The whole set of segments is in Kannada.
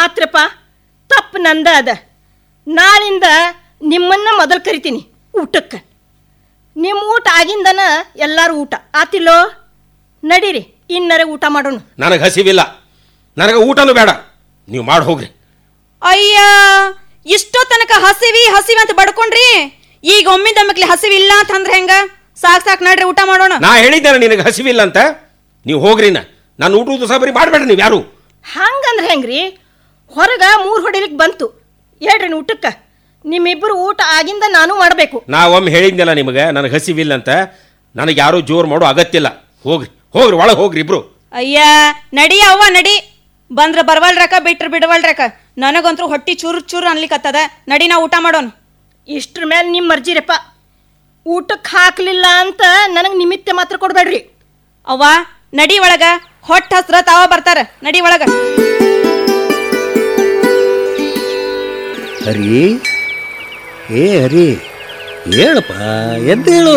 ಆತ್ರಪ್ಪ ತಪ್ಪು ನಂದ ಅದ ನಾಳಿಂದ ನಿಮ್ಮನ್ನ ಮೊದಲು ಕರಿತೀನಿ ಊಟಕ್ಕೆ ನಿಮ್ಮ ಊಟ ಆಗಿಂದನ ಎಲ್ಲರೂ ಊಟ ಆತಿಲ್ಲೋ ನಡೀರಿ ಇನ್ನರೆ ಊಟ ಮಾಡೋಣ ನನಗೆ ಹಸಿವಿಲ್ಲ ನನಗೆ ಊಟನೂ ಬೇಡ ನೀವು ಮಾಡಿ ಹೋಗ್ರಿ ಅಯ್ಯ ಇಷ್ಟೋ ತನಕ ಹಸಿವಿ ಹಸಿವಿ ಅಂತ ಬಡ್ಕೊಂಡ್ರಿ ಈಗ ಒಮ್ಮಿದಮ್ಮಕ್ಲಿ ಹಸಿವಿ ಇಲ್ಲ ಅಂತ ಅಂದ್ರೆ ಹೆಂಗ ಸಾಕ್ ಸಾಕ್ ನಡ್ರಿ ಊಟ ಮಾಡೋಣ ನಾ ಹೇಳಿದ್ದೇನೆ ನಿನಗೆ ಹಸಿವಿಲ್ಲ ಅಂತ ನೀವು ಹೋಗ್ರಿ ನಾ ನಾನು ಊಟದ ಸಹ ಬರೀ ಮಾಡಬೇಡ್ರಿ ನೀವು ಯಾರು ಹಂಗಂದ್ರೆ ಹೆಂಗ್ರಿ ಹೊರಗೆ ಮೂರು ಹೊಡಿಲಿಕ್ಕೆ ಬಂತು ಹೇಳ್ರಿ ಊಟಕ್ಕೆ ನಿಮ್ಮಿಬ್ಬರು ಊಟ ಆಗಿಂದ ನಾನು ಮಾಡಬೇಕು ನಾ ಒಮ್ಮೆ ಹೇಳಿದ್ನಲ್ಲ ನಿಮಗೆ ನನಗೆ ಹಸಿವಿಲ್ಲ ಅಂತ ನನಗೆ ಯಾರೂ ಜೋರು ಮಾಡೋ ಅಗತ್ಯ ಇಲ್ಲ ಹೋಗ್ರಿ ಹೋಗ್ರಿ ಒಳಗೆ ಹೋಗ್ರಿ ಇಬ್ರು ಅಯ್ಯ ನಡಿ ಅವ್ವ ನಡಿ ಬಂದ್ರ ಬರ್ವಲ್ರಕ ಬಿಟ್ರ ಬಿಡವಲ್ರಕ ನನಗಂತೂ ಹೊಟ್ಟಿ ಚೂರು ಚೂರು ಅನ್ಲಿಕ್ಕತ್ತದ ನಡಿ ನಾ ಊಟ ಮಾಡೋಣ ಇಷ್ಟ್ರ ಮೇಲೆ ನಿಮ್ಮ ಮರ್ಜಿರಪ್ಪ ಊಟಕ್ಕೆ ಹಾಕ್ಲಿಲ್ಲ ಅಂತ ನನಗೆ ನಿಮಿತ್ತ ಮಾತ್ರ ಕೊಡಬೇಡ್ರಿ ಅವ್ವ ನಡಿ ಒಳಗ ಹೊಟ್ಟ ಹಸ್ರ ತಾವ ಬರ್ತಾರ ನಡಿ ಒಳಗ ಹರಿ ಏ ಹರಿ ಹೇಳಪ್ಪ ಎದ್ದೇಳು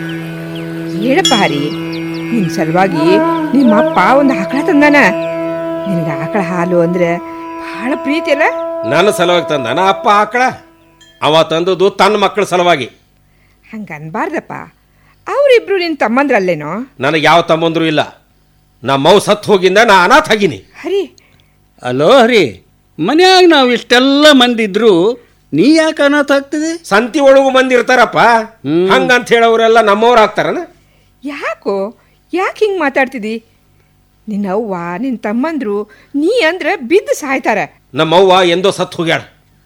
ಹೇಳಪ್ಪ ಹರಿ ನಿನ್ ಸಲುವಾಗಿ ನಿಮ್ಮ ಅಪ್ಪ ಒಂದು ಆಕಳ ತಂದಾನ ನಿನಗೆ ಆಕಳ ಹಾಲು ಅಂದ್ರೆ ಬಹಳ ಪ್ರೀತಿ ಅಲ್ಲ ನನ್ನ ಸಲುವಾಗಿ ತಂದ ನನ್ನ ಅಪ್ಪ ಆಕಳ ಅವ ತಂದದ್ದು ತನ್ನ ಮಕ್ಕಳ ಸಲುವಾಗಿ ಹಂಗ ಅನ್ಬಾರ್ದಪ್ಪ ಅವರಿಬ್ರು ನಿನ್ ತಮ್ಮಂದ್ರಲ್ಲೇನೋ ನನಗೆ ಯಾವ ತಮ್ಮಂದ್ರು ಇಲ್ಲ ನಮ್ಮವ್ ಸತ್ತು ಹೋಗಿಂದ ನಾ ಅನಾಥ ಆಗಿನಿ ಹರಿ ಅಲೋ ಹರಿ ಮನ್ಯಾಗ ನಾವು ಇಷ್ಟೆಲ್ಲ ಮಂದಿ ಇದ್ರು ನೀ ಯಾಕೆ ಅನಾಥ ಆಗ್ತದೆ ಸಂತಿ ಒಳಗು ಮಂದಿ ಇರ್ತಾರಪ್ಪ ಹಂಗಂತ ಹೇಳೋರೆಲ್ಲ ನಮ್ಮವ್ರು ಆಗ್ತಾರನ ಯಾಕೋ ಯಾಕೆ ಹಿಂಗೆ ಮಾತಾಡ್ತಿದಿ ನಿನ್ನ ಅವ್ವ ನಿನ್ನ ತಮ್ಮಂದ್ರು ನೀ ಅಂದ್ರೆ ಬಿದ್ದು ಸಾಯ್ತಾರ ನಮ್ಮವ್ವ ಎಂದೋ ಸತ್ತು ಹೋಗ್ಯಾಳ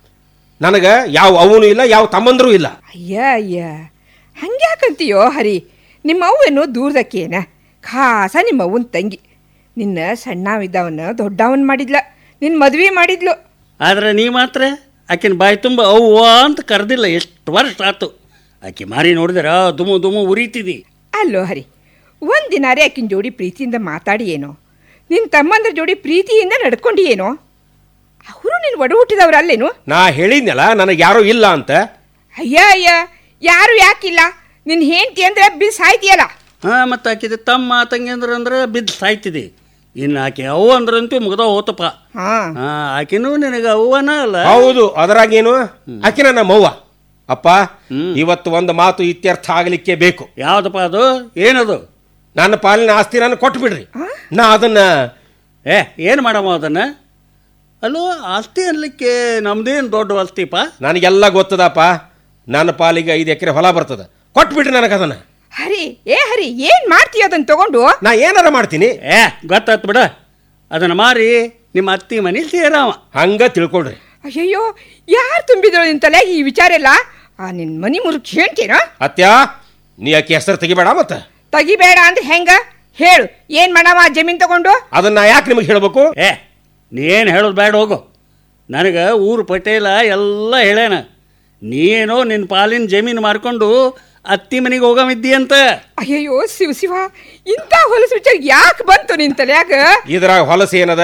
ನನಗೆ ಯಾವ ಅವನು ಇಲ್ಲ ಯಾವ ತಮ್ಮಂದ್ರೂ ಇಲ್ಲ ಅಯ್ಯ ಅಯ್ಯ ಹಂಗ್ಯಾಕಂತೀಯೋ ಹರಿ ನಿಮ್ಮ ಅವ್ವೇನೋ ದೂರದಕ್ಕೇನ ಖಾಸ ನಿಮ್ಮ ಅವ್ವನ ತಂಗಿ ನಿನ್ನ ಸಣ್ಣವಿದ್ದವನ್ನ ದೊಡ್ಡವನ್ ಮಾಡಿದ್ಲ ನಿನ್ನ ಮದುವೆ ಮಾಡಿದ್ಲು ಆದ್ರೆ ನೀ ಮಾತ್ರ ಆಕಿನ ಬಾಯಿ ತುಂಬ ಅವ್ವ ಅಂತ ಕರೆದಿಲ್ಲ ಎಷ್ಟು ವರ್ಷ ಆತು ಆಕೆ ಮಾರಿ ನೋಡಿದ್ರ ದುಮು ದುಮು ಉರಿತಿದಿ ಅಲ್ಲೋ ಹರಿ ಒಂದಿನಾರೇ ಆಕಿನ ಜೋಡಿ ಪ್ರೀತಿಯಿಂದ ಮಾತಾಡಿ ಏನೋ ನಿನ್ನ ತಮ್ಮಂದ್ರ ಜೋಡಿ ಪ್ರೀತಿಯಿಂದ ನಡ್ಕೊಂಡು ಏನೋ ಅವರು ನಿನ್ನ ಒಡ ಹುಟ್ಟಿದವ್ರಲ್ಲೇನು ನಾ ಹೇಳಿದ್ನಲ್ಲ ನನಗೆ ಯಾರೂ ಇಲ್ಲ ಅಂತ ಅಯ್ಯ ಅಯ್ಯ ಯಾರು ಯಾಕಿಲ್ಲ ನಿನ್ನ ಹೆಂಡತಿ ಅಂದ್ರೆ ಬಿದ್ದು ಸಾಯ್ತೀಯಲ್ಲ ಹಾಂ ಮತ್ತು ಆಕಿದ ತಮ್ಮ ತಂಗಿಯಂದ್ರ ಅಂದ್ರೆ ಬಿದ್ದು ಸಾಯ್ತಿದಿ ಇನ್ನು ಆಕೆ ಅವ್ವ ಅಂದ್ರಂತೂ ಮುಗ್ದ ಹೋತಪ್ಪ ಹಾಂ ಹಾಂ ಆಕಿನೂ ನಿನಗೆ ಅವ್ವನ ಅಲ್ಲ ಹೌದು ಅದರಾಗೇನು ಆಕಿನ ನಮ್ಮವ್ವ ಅಪ್ಪ ಇವತ್ತು ಒಂದು ಮಾತು ಇತ್ಯರ್ಥ ಆಗಲಿಕ್ಕೆ ಬೇಕು ಯಾವ್ದಪ್ಪ ಅದು ಏನದು ನನ್ನ ಪಾಲಿನ ಆಸ್ತಿ ನಾನು ಕೊಟ್ಟು ಬಿಡ್ರಿ ನಾ ಅದನ್ನ ಏ ಏನು ಮಾಡಮ್ಮ ಅದನ್ನು ಅಲ್ಲೋ ಆಸ್ತಿ ಅನ್ಲಿಕ್ಕೆ ನಮ್ದೇನು ದೊಡ್ಡ ಆಸ್ತಿಪ್ಪ ನನಗೆಲ್ಲ ಗೊತ್ತದಪ್ಪ ನನ್ನ ಪಾಲಿಗೆ ಐದು ಎಕರೆ ಹೊಲ ಬರ್ತದ ಕೊಟ್ಬಿಡ್ರಿ ನನಗೆ ಅದನ್ನ ಹರಿ ಏ ಹರಿ ಏನ್ ಮಾಡ್ತೀಯ ಅದನ್ನ ತಗೊಂಡು ನಾ ಏನಾರ ಮಾಡ್ತೀನಿ ಏ ಗೊತ್ತಾತ್ ಬಿಡ ಅದನ್ನು ಮಾರಿ ನಿಮ್ಮ ಅತ್ತಿ ಮನೆ ಸೇರಾವ ಹಂಗ ತಿಳ್ಕೊಳ್ರಿ ಅಯ್ಯಯ್ಯೋ ಯಾರು ತುಂಬಿದ್ರು ನಿನ್ ತಲೆ ಈ ವಿಚಾರ ಎಲ್ಲ ಆ ನಿನ್ ಮನಿ ಮುರುಕ್ ಹೇಳ್ತೀನೋ ಅತ್ಯಾ ನೀ ಆಕೆ ಹೆಸರು ತೆಗಿಬೇಡ ಮತ್ತ ತೆಗಿಬೇಡ ಅಂದ್ರೆ ಹೆಂಗ ಹೇಳು ಏನ್ ಮಾಡವ ಆ ಜಮೀನ್ ತಗೊಂಡು ಅದನ್ನ ಯಾಕೆ ನಿಮಗೆ ಹೇಳ್ಬೇಕು ಏ ನೀನು ಹೇಳೋದು ಬೇಡ ಹೋಗು ನನಗೆ ಊರು ಪಟೇಲ ಎಲ್ಲ ಹೇಳ್ಯಾನ ನೀನೋ ನಿನ್ನ ಪಾಲಿನ ಜಮೀನು ಮಾರ್ಕೊಂಡು ಅತ್ತಿ ಮನೆಗೆ ಹೋಗಮಿದ್ದಿ ಅಂತ ಅಯ್ಯಯ್ಯೋ ಶಿವ ಶಿವ ಇಂಥ ಹೊಲಸು ವಿಚಾರ ಯಾಕೆ ಬಂತು ನಿನ್ ತಲ್ಯಾಗ ಇದ್ರಾಗ ಹೊಲಸು ಏನದ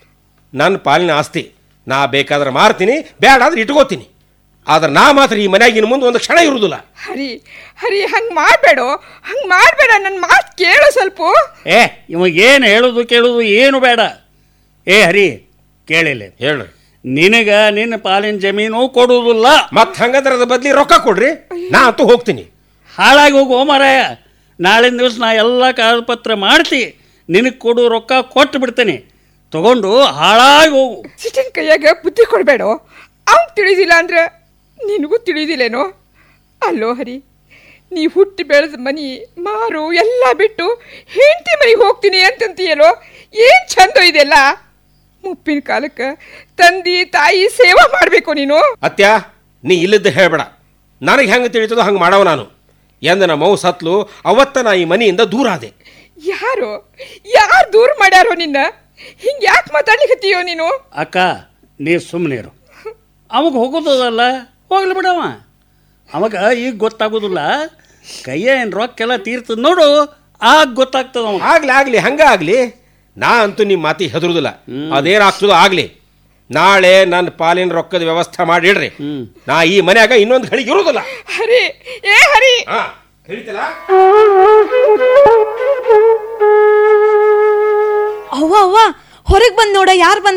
ನನ್ನ ಪಾಲಿನ ಆಸ್ತಿ ನಾ ಬೇಕಾದ್ರೆ ಮಾರ್ತೀನಿ ಬೇಡ ಅಂದ್ರೆ ಇಟ್ಕೋತೀನಿ ಆದ್ರೆ ನಾ ಮಾತ್ರ ಈ ಮನ್ಯಾಗಿನ ಮುಂದೆ ಒಂದು ಕ್ಷಣ ಇರುವುದಿಲ್ಲ ಹರಿ ಹರಿ ಹಂಗ್ ಮಾಡ್ಬೇಡ ಹಂಗ್ ಮಾಡ್ಬೇಡ ನನ್ನ ಮಾತು ಕೇಳು ಸ್ವಲ್ಪ ಏ ಇವಾಗ ಏನು ಹೇಳೋದು ಕೇಳೋದು ಏನು ಬೇಡ ಏ ಹರಿ ಕೇಳಿಲ್ಲ ಹೇಳ್ರಿ ನಿನಗ ನಿನ್ನ ಪಾಲಿನ ಜಮೀನು ಕೊಡುವುದಿಲ್ಲ ಮತ್ ಹಂಗಂದ್ರೆ ಅದ್ರ ಬದ್ಲಿ ರೊಕ್ಕ ಕೊಡ್ರಿ ನಾ ಅಂತೂ ಹೋಗ್ತೀನಿ ಹಾಳಾಗಿ ಹೋಗು ಮಾರಾಯ ನಾಳಿನ ದಿವಸ ನಾ ಎಲ್ಲ ಕಾಗದಪತ್ರ ಮಾಡ್ತಿ ನಿನಗೆ ಕೊಡು ರೊಕ್ಕ ಕೊಟ್ಟು ಬಿಡ್ತೇನೆ ತಗೊಂಡು ಹಾಳಾಗಿ ಹೋಗು ಸಿಟನ್ ಕೈಯಾಗ ಬುದ್ಧಿ ಕೊಡಬೇಡ ಅವ್ನ್ ತಿಳಿದಿಲ್ಲ ಅಂದ್ರೆ ನಿನಗೂ ತಿಳಿದಿಲ್ಲೇನೋ ಅಲ್ಲೋ ಹರಿ ನೀ ಹುಟ್ಟಿ ಬೆಳೆದ ಮನಿ ಮಾರು ಎಲ್ಲ ಬಿಟ್ಟು ಹೆಂಡತಿ ಮನೆಗೆ ಹೋಗ್ತೀನಿ ಅಂತಂತೀಯಲ್ಲೋ ಏನ್ ಚಂದ ಇದೆಲ್ಲ ಮುಪ್ಪಿನ ಕಾಲಕ್ಕೆ ತಂದಿ ತಾಯಿ ಸೇವಾ ಮಾಡಬೇಕು ನೀನು ಅತ್ಯ ನೀ ಇಲ್ಲದ್ದು ಹೇಳ್ಬೇಡ ನನಗೆ ಹೆಂಗೆ ತಿಳಿತದೋ ಹಂಗೆ ಮಾಡವ ನಾನು ಎಂದ ನಮ್ಮ ಮೌ ಸತ್ಲು ಅವತ್ತ ನಾ ಈ ಮನೆಯಿಂದ ದೂರ ಆದೆ ಯಾರು ಯಾರು ದೂರ ಮಾಡ್ಯಾರೋ ನಿನ್ನ ಹಿಂಗೆ ಯಾಕೆ ಮಾತಾಡ್ಲಿಕತ್ತೀಯೋ ನೀನು ಅಕ್ಕ ನೀ ಸುಮ್ಮನಿರು ಅವಾಗ ಹೋಗೋದಲ್ಲ ಹೋಗ್ಲಿ ಬಿಡವ ಅವಾಗ ಈಗ ಗೊತ್ತಾಗೋದಿಲ್ಲ ಕೈಯ ಏನು ರೊಕ್ಕೆಲ್ಲ ತೀರ್ತದ ನೋಡು ಆಗ ಗೊತ್ತಾಗ್ತದ ಅವ ಆಗ್ಲಿ ಆಗ್ಲಿ ಹಂಗ ಆಗ್ಲಿ ನಾ ಅಂತೂ ನಿಮ್ಮ ಮಾತಿ ಹೆದರುದಿಲ್ಲ ಅದೇನಾಗ್ತದೋ ಆಗ್ಲಿ ನಾಳೆ ನನ್ನ ಪಾಲಿನ ರೊಕ್ಕದ ವ್ಯವಸ್ಥೆ ಮಾಡಿಡ್ರಿ ನಾ ಈ ಮನ್ಯಾಗ ಇನ್ನೊಂದು ಗಳಿಗೆ ಇರುವುದಿಲ್ಲ ಹರಿ ಏ ಹರಿ ಹಾ ತಿಳಿತಲ್ಲ ಅವ್ವ ಅವ್ವ ಹೊರಗೆ ಬಂದ್ ನೋಡ ಯಾರು ಬಂದ